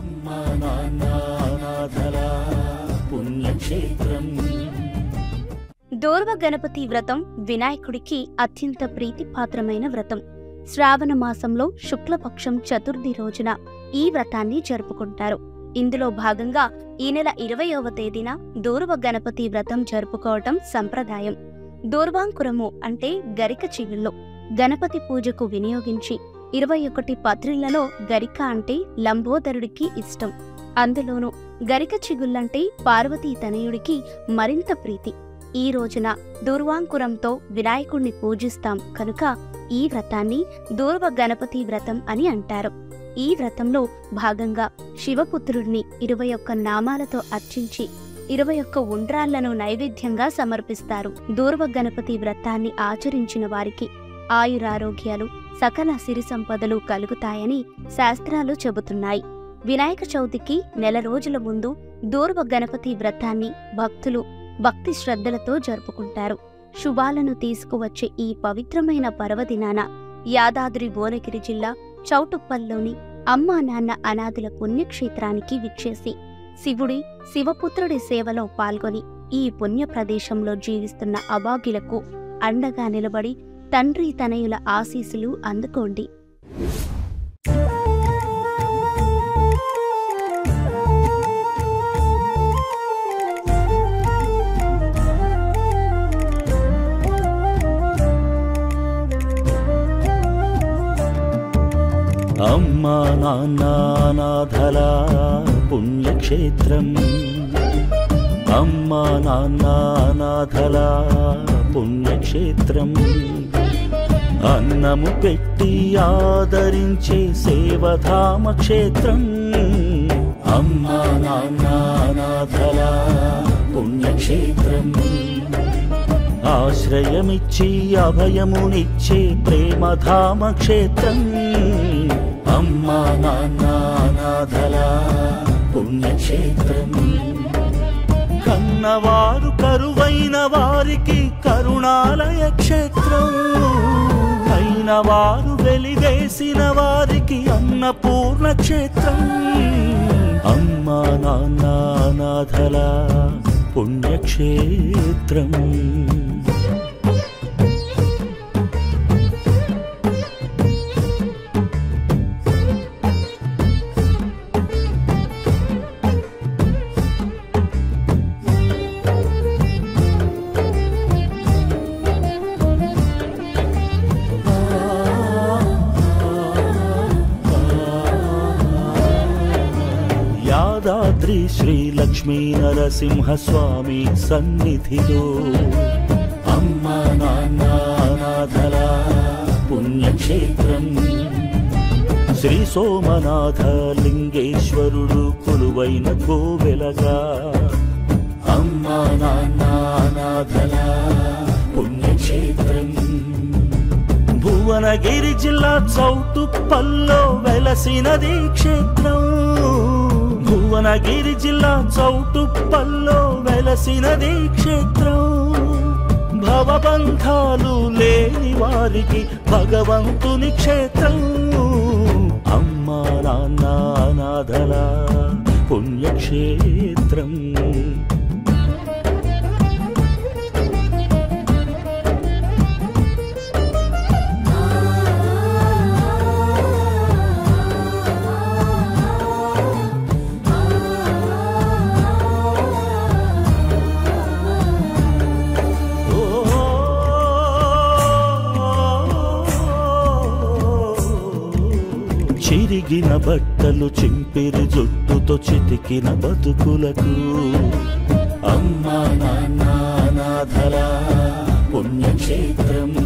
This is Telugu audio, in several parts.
అమ్మా నాన్న అనాథల పుణ్యక్షేత్రం దూర్వ గణపతి వ్రతం వినాయకుడికి అత్యంత ప్రీతిపాత్రమైన వ్రతం శ్రావణ మాసంలో శుక్లపక్షం చతుర్థి రోజున ఈ వ్రతాన్ని జరుపుకుంటారు ఇందులో భాగంగా ఈ నెల ఇరవయవ తేదీన దూర్వ గణపతి వ్రతం జరుపుకోవటం సంప్రదాయం దూర్వాంకురము అంటే గరిక చిగుళ్ళు గణపతి పూజకు వినియోగించి ఇరవై ఒకటి పత్రిళ్లలో గరిక అంటే లంబోదరుడికి ఇష్టం అందులోనూ గరిక చిగుళ్ళంటే పార్వతీ తనయుడికి మరింత ప్రీతి ఈ రోజున దూర్వాంకురంతో వినాయకుణ్ణి పూజిస్తాం కనుక ఈ వ్రతాన్ని దూర్వ గణపతి వ్రతం అని అంటారు ఈ వ్రతంలో భాగంగా శివపుత్రుడిని ఇరవై ఒక్క నామాలతో అర్చించి ఇరవై ఒక్క ఉండ్రాళ్లను నైవేద్యంగా సమర్పిస్తారు దూర్వ గణపతి వ్రతాన్ని ఆచరించిన వారికి ఆయురారోగ్యాలు సకల సిరి సంపదలు కలుగుతాయని శాస్త్రాలు చెబుతున్నాయి వినాయక చవితికి నెల రోజుల ముందు దూర్వ గణపతి వ్రతాన్ని భక్తులు భక్తి శ్రద్ధలతో జరుపుకుంటారు శుభాలను తీసుకువచ్చే ఈ పవిత్రమైన పర్వదినాన యాదాద్రి భువనగిరి జిల్లా చౌటుప్పల్లోని అమ్మా నాన్న అనాథుల పుణ్యక్షేత్రానికి విచ్చేసి శివుడి శివపుత్రుడి సేవలో పాల్గొని ఈ పుణ్య ప్రదేశంలో జీవిస్తున్న అభాగ్యులకు అండగా నిలబడి తండ్రి తనయుల ఆశీస్సులు అందుకోండి అమ్మా నాన్న అనాథల పుణ్యక్షేత్రం అమ్మా నాన్న అనాథల పుణ్యక్షేత్రం అన్నము పెట్టి ఆదరించే సేవధామ క్షేత్రం అమ్మా నాన్న అనాథల పుణ్యక్షేత్రం ఆశ్రయమిచ్చి అభయమునిచ్చే ప్రేమధామ క్షేత్రం అమ్మా నాన్న అనాథల పుణ్యక్షేత్రం కన్నవారు కరువైన వారికి కరుణాలయ క్షేత్రం అయిన వారు వెలివేసిన వారికి అన్నపూర్ణ క్షేత్రం అమ్మా నాన్న అనాథల పుణ్యక్షేత్రం యాదాద్రి శ్రీ లక్ష్మీ నరసింహస్వామి సన్నిధిలో అమ్మా నాన్న అనాథల పుణ్యక్షేత్రం శ్రీ సోమనాథ లింగేశ్వరుడు కొలువైన కోవెలగా అమ్మా నాన్న అనాథల పుణ్యక్షేత్రం భువనగిరి జిల్లా చౌటుప్పల్లో వెలసినది క్షేత్రం భువనగిరి జిల్లా చౌటుప్పల్లో వెలసినది క్షేత్రం భవబంధాలు లేని వారికి భగవంతుని క్షేత్రం అమ్మా నాన్న అనాథల పుణ్యక్షేత్రం చిరిగిన బట్టలు చింపిరి జుట్టుతో చితికిన బతుకులకు అమ్మా నాన్న అనాథల పుణ్యక్షేత్రం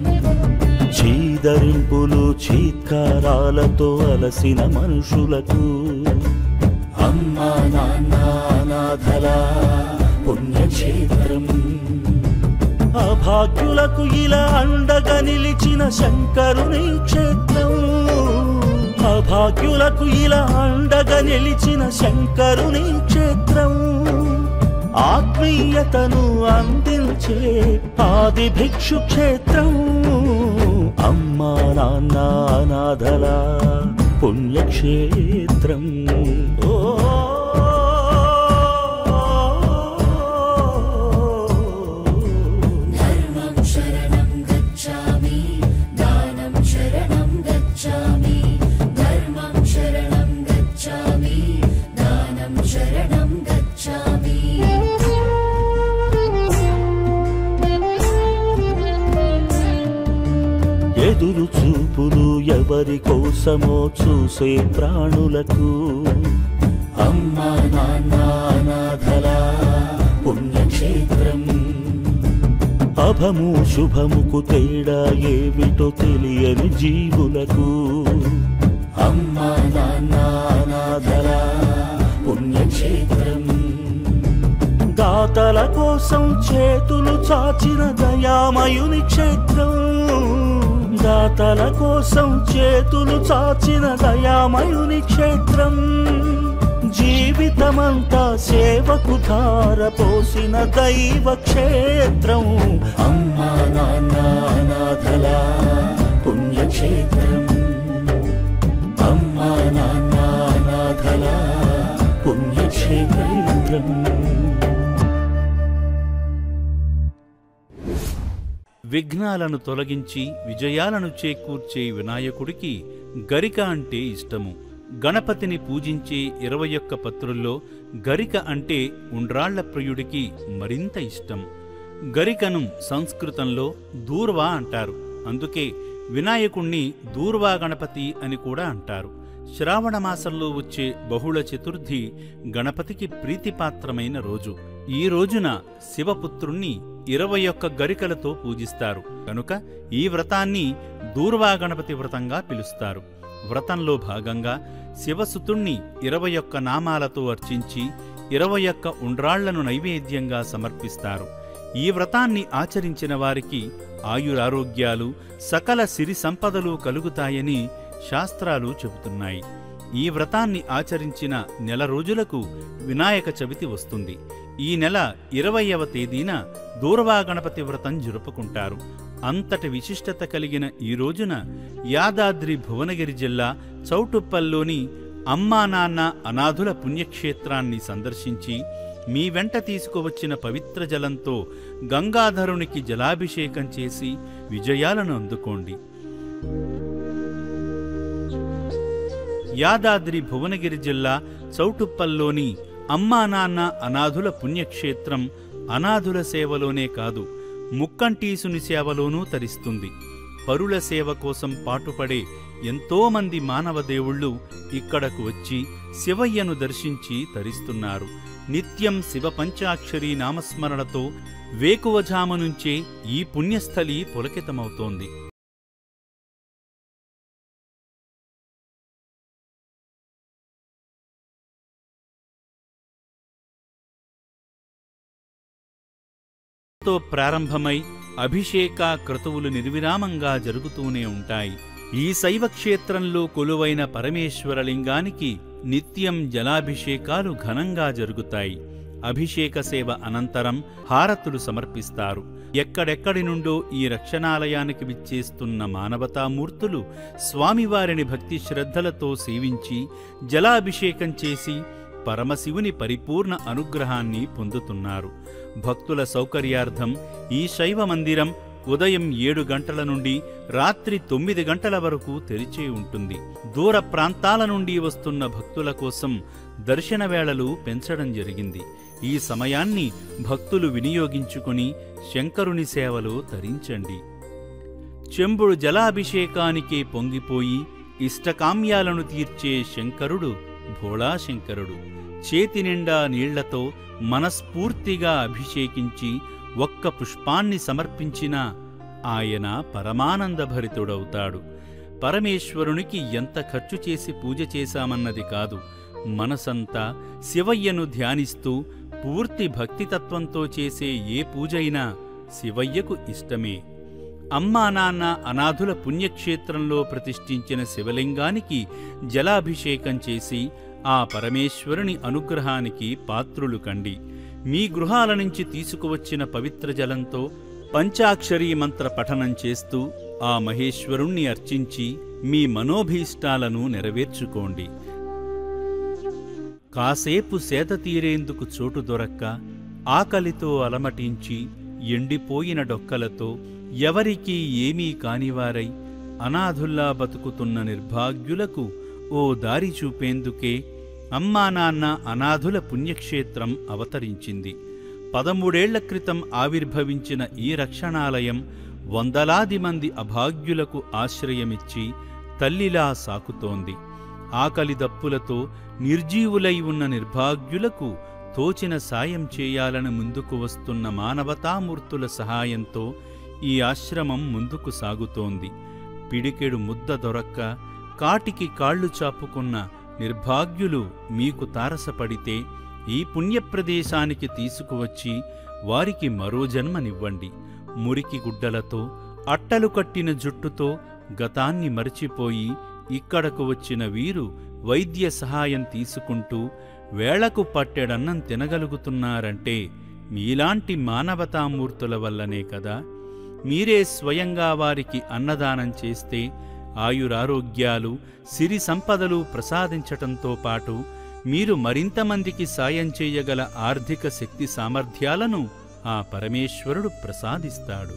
చీదరింపులు చీత్కారాలతో అలసిన మనుషులకు అమ్మా నాన్న అనాథల పుణ్యక్షేత్రం అభాగ్యులకు ఇలా అండగా నిలిచిన శంకరుని క్షేత్రం అభాగ్యులకు ఇలా అండగా నిలిచిన శంకరుని క్షేత్రం ఆత్మీయతను అందించే ఆది భిక్షు క్షేత్రం అమ్మా నాన్న అనాథల పుణ్యక్షేత్రం ఓ धर्मं शरणं गच्छामि दानं शरणं गच्छामि धर्मं शरणं गच्छामि दानं शरणं गच्छामि ఎదురు చూపులు ఎవరి కోసమో చూసే ప్రాణులకు అమ్మా నాన్న అనాథల పుణ్యక్షేత్రం అభము శుభముకు తేడా ఏమిటో తెలియని జీవులకు అమ్మా నాన్న అనాథల పుణ్యక్షేత్రం దాతల కోసం చేతులు చాచిన దయామయుని క్షేత్రం దాతల కోసం చేతులు చాచిన దయామయుని క్షేత్రం జీవితమంతా సేవకు ధార పోసిన దైవ క్షేత్రం అమ్మా నాన్న అనాథల పుణ్యక్షేత్రం అమ్మా నాన్న అనాథల పుణ్యక్షేత్రం విఘ్నాలను తొలగించి విజయాలను చేకూర్చే వినాయకుడికి గరిక అంటే ఇష్టము గణపతిని పూజించే ఇరవై ఒక్క పత్రుల్లో గరిక అంటే ఉండ్రాళ్ల ప్రియుడికి మరింత ఇష్టం గరికను సంస్కృతంలో దూర్వా అంటారు అందుకే వినాయకుణ్ణి దూర్వా గణపతి అని కూడా అంటారు శ్రావణ మాసంలో వచ్చే బహుళ చతుర్థి గణపతికి ప్రీతిపాత్రమైన రోజు ఈ రోజున శివపుత్రుణ్ణి ఇరవై ఒక్క గరికలతో పూజిస్తారు కనుక ఈ వ్రతాన్ని దూర్వా గణపతి వ్రతంగా పిలుస్తారు వ్రతంలో భాగంగా శివసుతుణ్ణి ఇరవై ఒక్క నామాలతో అర్చించి ఇరవై ఒక్క ఉండ్రాళ్లను నైవేద్యంగా సమర్పిస్తారు ఈ వ్రతాన్ని ఆచరించిన వారికి ఆయురారోగ్యాలు సకల సిరి సంపదలు కలుగుతాయని శాస్త్రాలు చెబుతున్నాయి ఈ వ్రతాన్ని ఆచరించిన నెల రోజులకు వినాయక చవితి వస్తుంది ఈ నెల ఇరవయవ తేదీన దూర్వా గణపతి వ్రతం జరుపుకుంటారు అంతటి విశిష్టత కలిగిన ఈ రోజున యాదాద్రి భువనగిరి జిల్లా చౌటుప్పల్లోని అమ్మా నాన్న అనాథుల పుణ్యక్షేత్రాన్ని సందర్శించి మీ వెంట తీసుకువచ్చిన పవిత్ర జలంతో గంగాధరునికి జలాభిషేకం చేసి విజయాలను అందుకోండి యాదాద్రి భువనగిరి జిల్లా చౌటుప్పల్లోని అమ్మా నాన్న అనాథుల పుణ్యక్షేత్రం అనాథుల సేవలోనే కాదు ముక్కంటీసుని సేవలోనూ తరిస్తుంది పరుల సేవ కోసం పాటుపడే ఎంతోమంది మానవ దేవుళ్ళు ఇక్కడకు వచ్చి శివయ్యను దర్శించి తరిస్తున్నారు నిత్యం శివ పంచాక్షరి నామస్మరణతో వేకువజామ నుంచే ఈ పుణ్యస్థలి పులకితమవుతోంది తో ప్రారంభమై అభిషేక క్రతువులు నిర్విరామంగా జరుగుతూనే ఉంటాయి ఈ శైవ క్షేత్రంలో కొలువైన పరమేశ్వరలింగానికి నిత్యం జలాభిషేకాలు ఘనంగా జరుగుతాయి అభిషేక సేవ అనంతరం హారతులు సమర్పిస్తారు ఎక్కడెక్కడి నుండో ఈ రక్షణాలయానికి విచ్చేస్తున్న మానవతామూర్తులు స్వామివారిని భక్తి శ్రద్ధలతో సేవించి జలాభిషేకం చేసి పరమశివుని పరిపూర్ణ అనుగ్రహాన్ని పొందుతున్నారు భక్తుల సౌకర్యార్థం ఈ శైవ మందిరం ఉదయం ఏడు గంటల నుండి రాత్రి తొమ్మిది గంటల వరకు తెరిచే ఉంటుంది దూర ప్రాంతాల నుండి వస్తున్న భక్తుల కోసం దర్శన వేళలు పెంచడం జరిగింది ఈ సమయాన్ని భక్తులు వినియోగించుకుని శంకరుని సేవలో తరించండి చెంబుడు జలాభిషేకానికే పొంగిపోయి ఇష్టకామ్యాలను తీర్చే శంకరుడు భోళాశంకరుడు చేతి నిండా నీళ్లతో మనస్ఫూర్తిగా అభిషేకించి ఒక్క పుష్పాన్ని సమర్పించినా ఆయన పరమానందభరితుడవుతాడు పరమేశ్వరునికి ఎంత ఖర్చు చేసి పూజ చేశామన్నది కాదు మనసంతా శివయ్యను ధ్యానిస్తూ పూర్తి భక్తితత్వంతో చేసే ఏ పూజైనా శివయ్యకు ఇష్టమే అమ్మా నాన్న అనాథుల పుణ్యక్షేత్రంలో ప్రతిష్ఠించిన శివలింగానికి జలాభిషేకం చేసి ఆ పరమేశ్వరుని అనుగ్రహానికి పాత్రులు కండి మీ గృహాల నుంచి తీసుకువచ్చిన పవిత్ర జలంతో పంచాక్షరీ మంత్ర పఠనం చేస్తూ ఆ మహేశ్వరుణ్ణి అర్చించి మీ మనోభీష్టాలను నెరవేర్చుకోండి కాసేపు సేద తీరేందుకు చోటు దొరక్క ఆకలితో అలమటించి ఎండిపోయిన డొక్కలతో ఎవరికీ ఏమీ కానివారై అనాథుల్లా బతుకుతున్న నిర్భాగ్యులకు ఓ దారి చూపేందుకే అమ్మా నాన్న అనాథుల పుణ్యక్షేత్రం అవతరించింది పదమూడేళ్ల క్రితం ఆవిర్భవించిన ఈ రక్షణాలయం వందలాది మంది అభాగ్యులకు ఆశ్రయమిచ్చి తల్లిలా సాకుతోంది ఆకలి దప్పులతో నిర్జీవులై ఉన్న నిర్భాగ్యులకు తోచిన సాయం చేయాలని ముందుకు వస్తున్న మానవతామూర్తుల సహాయంతో ఈ ఆశ్రమం ముందుకు సాగుతోంది పిడికెడు ముద్ద దొరక్క కాటికి కాళ్ళు చాపుకున్న నిర్భాగ్యులు మీకు తారసపడితే ఈ పుణ్యప్రదేశానికి తీసుకువచ్చి వారికి మరో జన్మనివ్వండి మురికి గుడ్డలతో అట్టలు కట్టిన జుట్టుతో గతాన్ని మరచిపోయి ఇక్కడకు వచ్చిన వీరు వైద్య సహాయం తీసుకుంటూ వేళకు పట్టెడన్నం తినగలుగుతున్నారంటే మీలాంటి మానవతామూర్తుల వల్లనే కదా మీరే స్వయంగా వారికి అన్నదానం చేస్తే ఆయురారోగ్యాలు సిరి సంపదలు ప్రసాదించటంతో పాటు మీరు మరింతమందికి సాయం చేయగల ఆర్థిక శక్తి సామర్థ్యాలను ఆ పరమేశ్వరుడు ప్రసాదిస్తాడు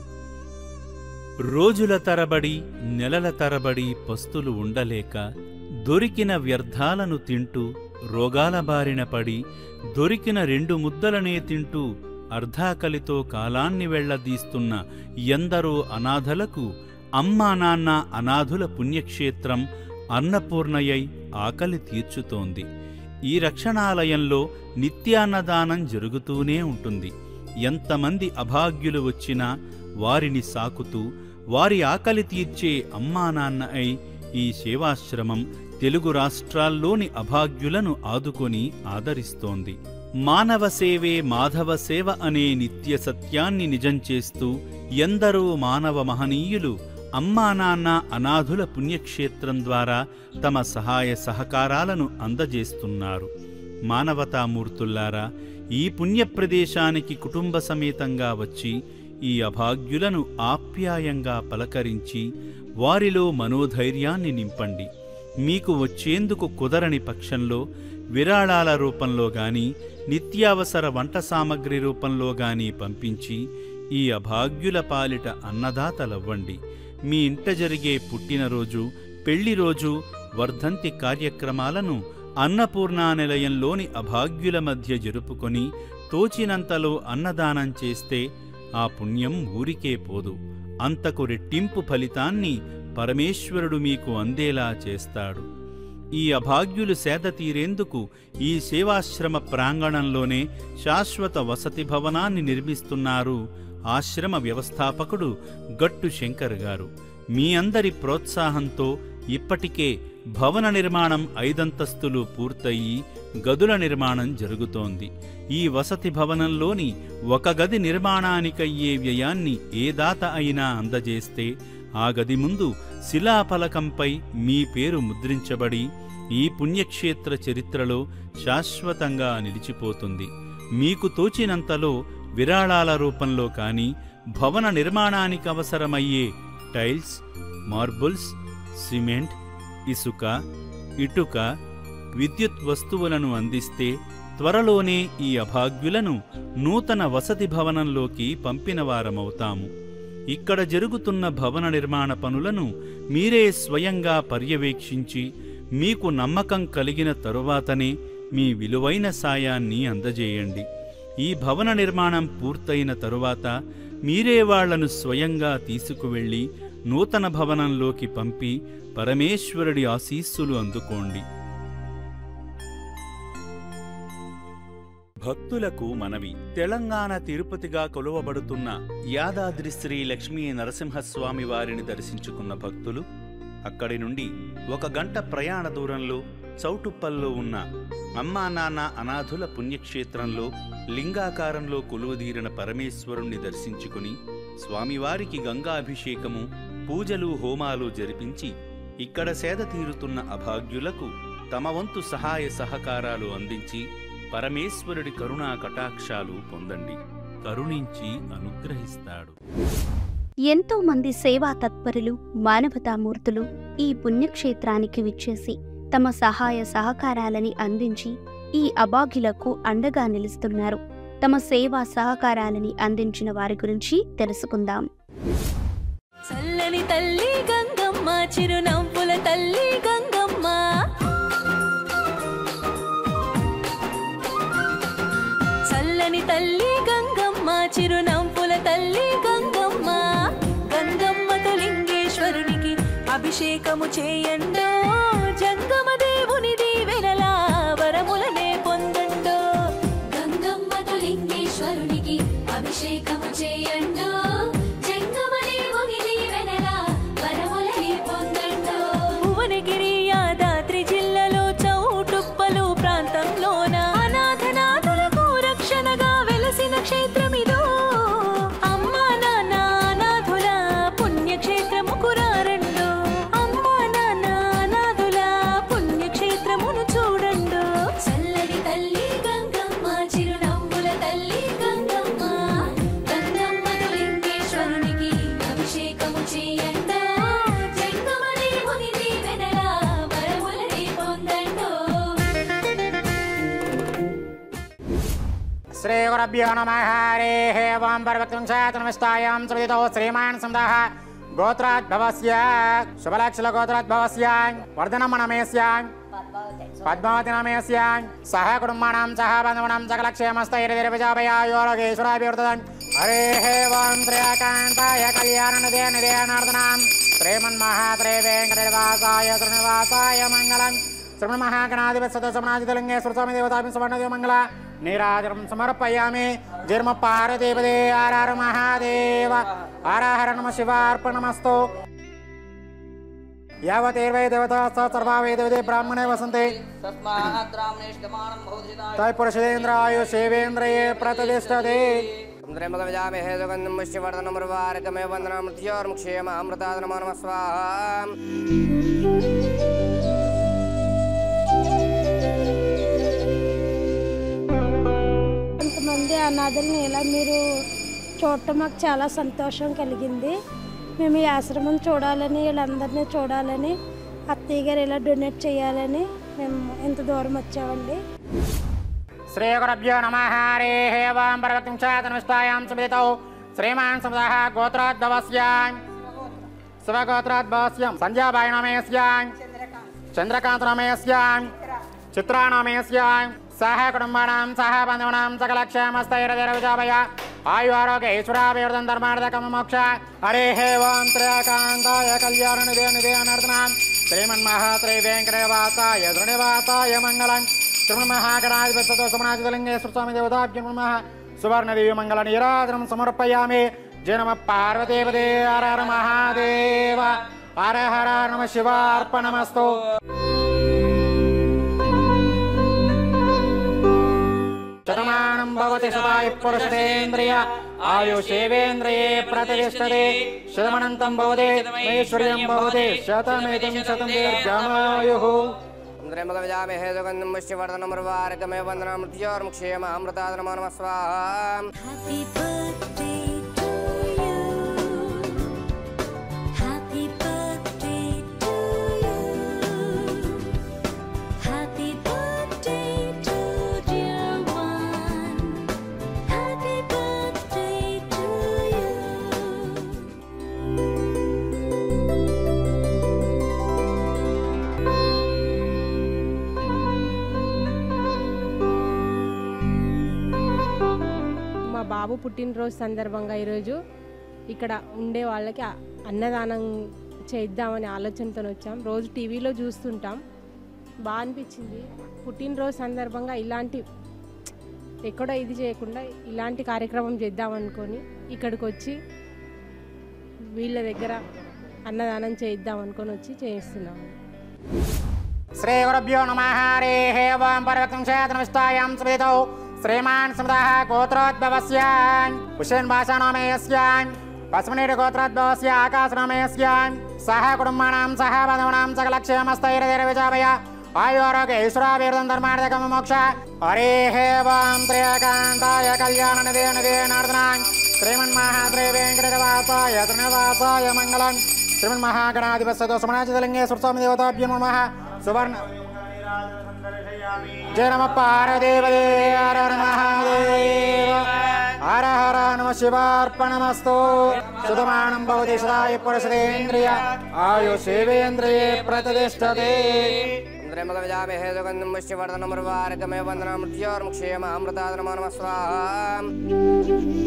రోజుల తరబడి నెలల తరబడి పస్తులు ఉండలేక దొరికిన వ్యర్థాలను తింటూ రోగాల బారిన పడి దొరికిన రెండు ముద్దలనే తింటూ అర్ధాకలితో కాలాన్ని వెళ్లదీస్తున్న ఎందరో అనాథలకు అమ్మా నాన్న అనాథుల పుణ్యక్షేత్రం అన్నపూర్ణయై ఆకలి తీర్చుతోంది ఈ రక్షణాలయంలో నిత్యాన్నదానం జరుగుతూనే ఉంటుంది ఎంతమంది అభాగ్యులు వచ్చినా వారిని సాకుతూ వారి ఆకలి తీర్చే అమ్మా నాన్న అయి ఈ సేవాశ్రమం తెలుగు రాష్ట్రాల్లోని అభాగ్యులను ఆదుకొని ఆదరిస్తోంది మానవ సేవే మాధవ సేవ అనే నిత్య సత్యాన్ని నిజం చేస్తూ ఎందరో మానవ మహనీయులు అమ్మా నాన్న అనాథుల పుణ్యక్షేత్రం ద్వారా తమ సహాయ సహకారాలను అందజేస్తున్నారు మానవతామూర్తుల్లారా ఈ పుణ్యప్రదేశానికి కుటుంబ సమేతంగా వచ్చి ఈ అభాగ్యులను ఆప్యాయంగా పలకరించి వారిలో మనోధైర్యాన్ని నింపండి మీకు వచ్చేందుకు కుదరని పక్షంలో విరాళాల రూపంలో గాని నిత్యావసర వంట సామగ్రి రూపంలో గాని పంపించి ఈ అభాగ్యుల పాలిట అన్నదాతలవ్వండి మీ ఇంట జరిగే పుట్టినరోజు పెళ్లి రోజు వర్ధంతి కార్యక్రమాలను అన్నపూర్ణా నిలయంలోని అభాగ్యుల మధ్య జరుపుకొని తోచినంతలో అన్నదానం చేస్తే ఆ పుణ్యం ఊరికే పోదు అంతకు రెట్టింపు ఫలితాన్ని పరమేశ్వరుడు మీకు అందేలా చేస్తాడు ఈ అభాగ్యులు సేద తీరేందుకు ఈ సేవాశ్రమ ప్రాంగణంలోనే శాశ్వత వసతి భవనాన్ని నిర్మిస్తున్నారు ఆశ్రమ వ్యవస్థాపకుడు గట్టు శంకర్ గారు మీ అందరి ప్రోత్సాహంతో ఇప్పటికే భవన నిర్మాణం ఐదంతస్తులు పూర్తయి గదుల నిర్మాణం జరుగుతోంది ఈ వసతి భవనంలోని ఒక గది నిర్మాణానికయ్యే వ్యయాన్ని ఏ దాత అయినా అందజేస్తే ఆ గది ముందు శిలాఫలకంపై మీ పేరు ముద్రించబడి ఈ పుణ్యక్షేత్ర చరిత్రలో శాశ్వతంగా నిలిచిపోతుంది మీకు తోచినంతలో విరాళాల రూపంలో కాని భవన నిర్మాణానికి అవసరమయ్యే టైల్స్ మార్బుల్స్ సిమెంట్ ఇసుక ఇటుక విద్యుత్ వస్తువులను అందిస్తే త్వరలోనే ఈ అభాగ్యులను నూతన వసతి భవనంలోకి పంపినవారమవుతాము ఇక్కడ జరుగుతున్న భవన నిర్మాణ పనులను మీరే స్వయంగా పర్యవేక్షించి మీకు నమ్మకం కలిగిన తరువాతనే మీ విలువైన సాయాన్ని అందజేయండి ఈ భవన నిర్మాణం పూర్తయిన తరువాత మీరే వాళ్లను స్వయంగా తీసుకువెళ్ళి నూతన భవనంలోకి పంపి పరమేశ్వరుడి ఆశీస్సులు అందుకోండి భక్తులకు మనవి తెలంగాణ తిరుపతిగా కొలువబడుతున్న యాదాద్రి శ్రీ లక్ష్మీ నరసింహస్వామి వారిని దర్శించుకున్న భక్తులు అక్కడి నుండి ఒక గంట ప్రయాణ దూరంలో చౌటుప్పల్లో ఉన్న అమ్మా నాన్న అనాథుల పుణ్యక్షేత్రంలో లింగాకారంలో కొలువుదీరిన పరమేశ్వరుణ్ణి దర్శించుకుని స్వామివారికి గంగాభిషేకము పూజలు హోమాలు జరిపించి ఇక్కడ సేద తీరుతున్న అభాగ్యులకు తమ వంతు సహాయ సహకారాలు అందించి పరమేశ్వరుడి కరుణా కటాక్షాలు పొందండి కరుణించి అనుగ్రహిస్తాడు ఎంతో మంది సేవా తత్పరులు మానవతామూర్తులు ఈ పుణ్యక్షేత్రానికి విచ్చేసి తమ సహాయ సహకారాలని అందించి ఈ అభాగ్యులకు అండగా నిలుస్తున్నారు తమ సేవా సహకారాలని అందించిన వారి గురించి తెలుసుకుందాం చల్లని తల్లి గంగమ్మ చిరునవ్వుల తల్లి గంగమ్మ చల్లని తల్లి గంగమ్మ చిరునవ్వుల తల్లి గంగమ్మ గంగమ్మతో లింగేశ్వరునికి అభిషేకము చేయండో జంగమ దేవుని దీవెనలా వరములనే పొందండో గంగమ్మతో లింగేశ్వరునికి అభిషేకము చేయండో జంగమదేవుని దీవెనలా వరములని పొందండో భువనగిరి యాదాద్రి జిల్లాలో చౌటుప్పలు ప్రాంతంలోన అనాథనాథులకు రక్షణగా వెలసిన క్షేత్రమిదో అమ్మా నాన్న అనాథుల పుణ్యక్షేత్రము కురారండు అమ్మా నాన్న అనాథుల పుణ్యక్షేత్రమును చూడండు చల్లని తల్లి గంగమ్మ చిరునవ్వుల తల్లి గంగమ్మ గంగమ్మతో లింగేశ్వరునికి అభిషేకము చేయండో జంగమదేవుని దీవెనలా వరములని పొందండో श्रीगुरभ्यो नमः हरेः ओं परवक्तुं शातनमस्तायां सुविदितो श्रीमान् सन्दः गोत्राद्भवस्य शुभलक्षलगोत्राद्भवस्य वर्धनमनमेस्य పద్మావతి నామేస్యాం సహ కుటుంబానాం సహ బంధువునాం సకలక్షేమస్థైర్విజాభయాయోగేశ్వరాభివృద్ధం హరే హే ఓం త్రయాకాంతాయ కళ్యాణ నిదే నిదేనార్దనాం శ్రీమన్మహాత్రే వెంకటనివాసాయ శ్రీనివాసాయ మంగళం శ్రీమన్మహాగణాధిపతి సమనాజితలింగే స్మృతమి దేవతాపి సువర్ణదేవ మంగళ నీరాజనం సమర్పయామి జన్మ పార్వదేవదే ఆరార మహాదేవ హర నమ శివార్పణమస్తు యావతేర్వై దేవతా సర్వా వేదవిదే బ్రాహ్మణే వసంతే తైపురుషేంద్రాయు శివేంద్రయే ప్రతిష్టతే త్రయంబకవిజామహే సుగంధం పుష్యవర్ధనముర్వారకమే వందనమృత్యోర్ముక్షేమామృతాదనమో నమ స్వాహ కొంతమంది అనాథల్ని ఇలా మీరు చూడటం మాకు చాలా సంతోషం కలిగింది మేము ఈ ఆశ్రమం చూడాలని వీళ్ళందరినీ చూడాలని అత్తయ్య గారు ఇలా డొనేట్ చేయాలని మేము ఇంత దూరం వచ్చామండి శ్రీగురభ్యో నమ హరే హే వాం పర్వతం చాతనమిష్టాయాం సుమితౌ శ్రీమాన్ సముదః గోత్రోద్భవస్యాం శివగోత్రోద్భవస్యం సంధ్యాబాయి నామేస్యాం చంద్రకాంత నామేస్యాం చిత్రా నామేస్యాం సహ కుటుంబానాం సహ బంధువునాం సకలక్షేమస్థైర్విజాభయ ఆయు ఆరోగ్య ఈశ్వరాభివృద్ధం ధర్మార్థకమ మోక్ష హరే హే ఓం త్రయాకాంతాయ కళ్యాణ నిదే నిదే అనర్థనాం శ్రీమన్మహాత్రే వెంకటవాసాయ ధృణివాసాయ మంగళం శ్రీమన్మహాగణాధిపతితో సమనాజితలింగే స్వామి దేవతాభ్యమ సువర్ణదేవి మంగళ నీరాజనం సమర్పయామి జయ నమ పార్వతీపదే హర హర మహాదేవ హర హర నమ శివార్పణమస్తు శతమానం భవతి శతాయు పురుషేంద్రియ ఆయుషేవేంద్రియే ప్రతిష్టతే శతమనంతం భవతి ఐశ్వర్యం భవతి శతమేతం శతం దీర్ఘమాయుః త్రయంబకవిజామహే సుగంధం పుష్యవర్ధనముర్వారకమే వందనమృత్యోర్ముక్షేమామృతాదనమో నమ స్వాహ Happy birthday to you. Happy birthday to you. Happy birthday to dear one. Happy birthday to you. మా బాబు పుట్టినరోజు సందర్భంగా ఈరోజు ఇక్కడ ఉండే వాళ్ళకి ఆ- అన్నదానం చేద్దామనే ఆలోచనతో వచ్చాం రోజు టీవీలో చూస్తుంటాం బాగా అనిపించింది పుట్టినరోజు సందర్భంగా ఇలాంటి ఎక్కడో ఇది చేయకుండా ఇలాంటి కార్యక్రమం చేద్దాం అనుకొని ఇక్కడికి వచ్చి వీళ్ళ దగ్గర అన్నదానం చేద్దాం అనుకొని వచ్చి చేస్తున్నాము శ్రీగురుభ్యో నమ హరే హే ఓం పర్వతం చేతనమిష్టాయాం స్మృతౌ శ్రీమాన్ స్మృతः గోత్రోద్భవస్యాం కుశేన్ భాషానామేయస్యాం పశ్మనీటి గోత్రోద్భవస్య ఆకాశనామేయస్యాం సహ కుటుంబానాం సహ బంధువునాం సకలక్షేమస్థైర్విజాభయ ఆయురోగ్య ఈశ్వరాభివృద్ధం ధర్మార్థకమ మోక్ష హరే హే ఓం త్రయాకాంతాయ కళ్యాణ నిదే నిదే నార్దనాం శ్రీమన్మహాత్రే వెంకటవాసాయ తృణవాసాయ మంగళం శ్రీమన్మహాగణాధిపస్యతో సుమనాచితలింగే సుస్వామి దేవతాభ్య నమ సువర్ణ జయ నమ పారదేవదే హర హర మహాదేవ హర హర నమ శివార్పణమస్తు సుతమానం భవతి సదాయ పురుషదేంద్రియ ఆయుషేవేంద్రియే ప్రతిష్టతే त्रयम्बकविजामहे सुगन्धं पुष्टिवर्धनमुर्वारकमे वन्दनामृत्योर्मुक्षेमामृतादनमो नमः स्वाहा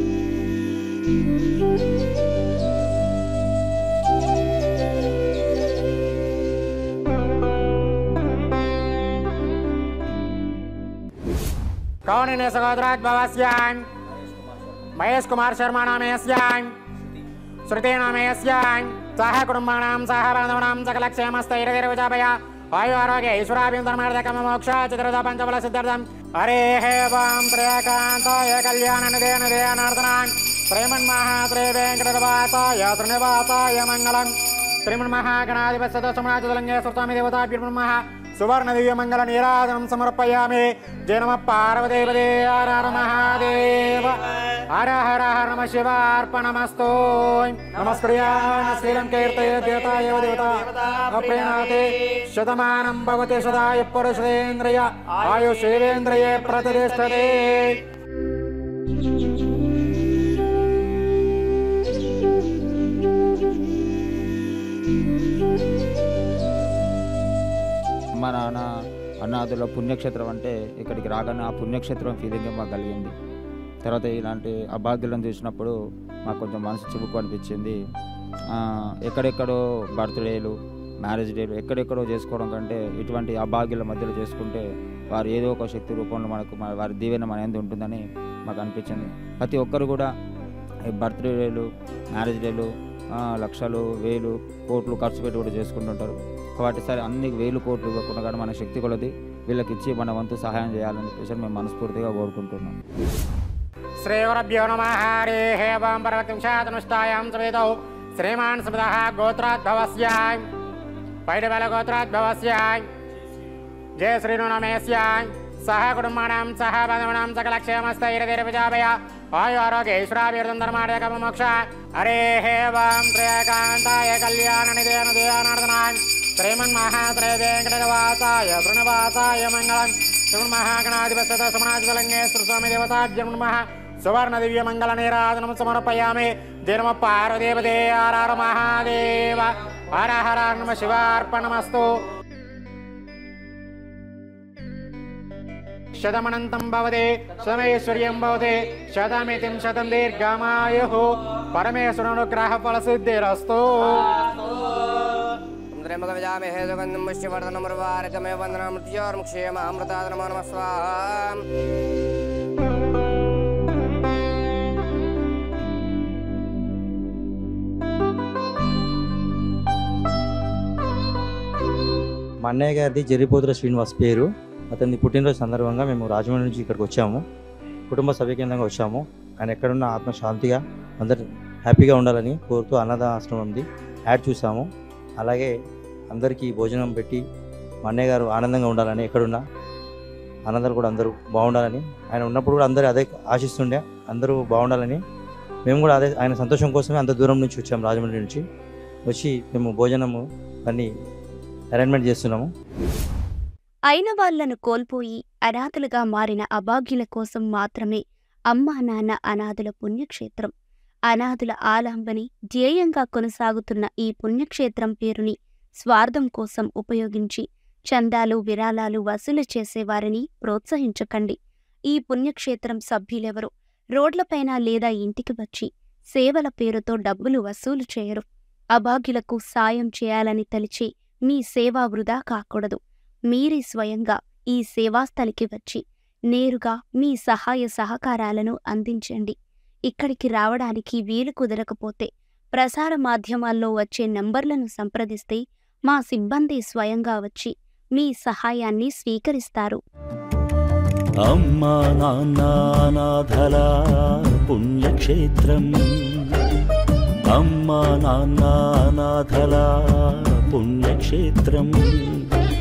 कौनिने सहोदराद्भवस्यान् महेश कुमार शर्मा नामे अस्यान् श्रुते नामे अस्यान् सह कुटुम्बाणां सह बान्धवानां सकलक्षेमस्थैरविरविजापय वायु आरोग्य ईश्वराभिन्दर्मार्धकम मोक्ष चतुर्थ पञ्चफल सिद्धार्थम् हरेः वां त्रयकान्ताय कल्याण निधे निधेयनार्दनान् श्रीमन्महात्रे वेङ्कटवासाय त्रिनिवासाय मङ्गलम् श्रीमन्महागणाधिपस्यतो समाचतुलङ्गे सुतामि देवताभ्यर्मः सुवर्णदिव्यमङ्गल नीराजनं समर्पयामि जय नमः पार्वदेवदे हर हर महादेव हर हर हर नमः शिवार्पणमस्तु नमस्कृत्यान् श्रीलं कीर्तये देवता एव देवता अप्रीणाते शतमानं भवति सदाय पुरुषेन्द्रिय आयुषेवेन्द्रिये प्रतिष्ठते అమ్మ నాన్న అనాథుల పుణ్యక్షేత్రం అంటే ఇక్కడికి రాగానే ఆ పుణ్యక్షేత్రం ఫీలింగ్ మాకు కలిగింది తర్వాత ఇలాంటి అభాగ్యులను చూసినప్పుడు మాకు కొంచెం మనసు చివుకు అనిపించింది ఆ, ఎక్కడెక్కడో బర్త్డేలు మ్యారేజ్ డేలు ఎక్కడెక్కడో చేసుకోవడం కంటే ఇటువంటి అభాగ్యుల మధ్యలో చేసుకుంటే వారు ఏదో ఒక శక్తి రూపంలో మనకు మన వారి దీవెన మన ఎందు ఉంటుందని మాకు అనిపించింది ప్రతి ఒక్కరు కూడా ఈ బర్త్డే డేలు మ్యారేజ్ డేలు ఆ, లక్షలు వేలు కోట్లు ఖర్చు పెట్టి కూడా చేసుకుంటుంటారు కాబట్టి సరే అన్ని వేలు కోట్లు ఇవ్వకుండా కానీ మన శక్తి కొలది వీళ్ళకి ఇచ్చి మన వంతు సహాయం చేయాలని చెప్పేసి మేము మనస్ఫూర్తిగా కోరుకుంటున్నాం श्रीगुरभ्यो नमः हरिः ओं पर्वतिं शातनुष्ठायां सवेदौ श्रीमान् स्मृतः गोत्राद्भवस्यां पैडबलगोत्राद्भवस्यां जय श्रीनुनमेस्यां सह कुटुम्बानां सह बान्धवानां सकलक्षेमस्थैरतिरविजापय वायु आरोग्य ईश्वराभिर्दं धर्मार्यकमोक्ष हरेः वां त्रयकान्ताय कल्याणनिधेनुदयानार्दनान् श्रीमन्महात्रय वेङ्कटवासाय तृणवासाय मङ्गलम् श्रीमन्महागणाधिपत्यत समाजलङ्गे श्रीस्वामि देवताभ्यं नमः सुवर्णदिव्यमङ्गलनीराजनं समर्पयामि जय नमः पार्वदेवदे हर हर महादेव हर हर नमः शिवार्पणमस्तु शतमनन्तं भवते शतमैश्वर्यं भवते शतमितिं शतं दीर्घमायुः परमेश्वरानुग्रहफलसिद्धिरस्तु त्रयम्बकविजामहे सुगन्धं पुष्टिवर्धनमुर्वारकमे वन्दनामृत्योर्मुक्षेमामृतादनमो नमः स्वाहा మా అన్నయ్య గారిది జరిపోతుల శ్రీనివాస్ పేరు అతని పుట్టినరోజు సందర్భంగా మేము రాజమండ్రి నుంచి ఇక్కడికి వచ్చాము కుటుంబ సభ్యకేంద్రంగా వచ్చాము ఆయన ఎక్కడున్న ఆత్మ శాంతిగా అందరు హ్యాపీగా ఉండాలని కోరుతూ అన్నదాన ఆశ్రమం ఉంది యాడ్ చూసాము అలాగే అందరికీ భోజనం పెట్టి మా అన్నయ్య గారు ఆనందంగా ఉండాలని ఎక్కడున్నా అన్నదాలు కూడా అందరూ బాగుండాలని ఆయన ఉన్నప్పుడు కూడా అందరూ అదే ఆశిస్తుండే అందరూ బాగుండాలని మేము కూడా అదే ఆయన సంతోషం కోసమే అంత దూరం నుంచి వచ్చాము రాజమండ్రి నుంచి వచ్చి మేము భోజనము అన్నీ అరేంజ్మెంట్ చేస్తున్నాము అయిన వాళ్లను కోల్పోయి అనాథలుగా మారిన అభాగ్యుల కోసం మాత్రమే అమ్మా నాన్న అనాథుల పుణ్యక్షేత్రం అనాథుల ఆలంబని ధ్యేయంగా కొనసాగుతున్న ఈ పుణ్యక్షేత్రం పేరుని స్వార్థం కోసం ఉపయోగించి చందాలు విరాళాలు వసూలు చేసేవారిని ప్రోత్సహించకండి ఈ పుణ్యక్షేత్రం సభ్యులెవరు రోడ్లపైన లేదా ఇంటికి వచ్చి సేవల పేరుతో డబ్బులు వసూలు చేయరు అభాగ్యులకు సాయం చేయాలని తలిచి మీ సేవ వృధా కాకూడదు మీరే స్వయంగా ఈ సేవాస్థలికి వచ్చి నేరుగా మీ సహాయ సహకారాలను అందించండి ఇక్కడికి రావడానికి వీలు కుదరకపోతే ప్రసార మాధ్యమాల్లో వచ్చే నంబర్లను సంప్రదిస్తే మా సిబ్బంది స్వయంగా వచ్చి మీ సహాయాన్ని స్వీకరిస్తారు అమ్మా నాన్న అనాథల పుణ్యక్షేత్రం అమ్మా నాన్న అనాథల పుణ్యక్షేత్రం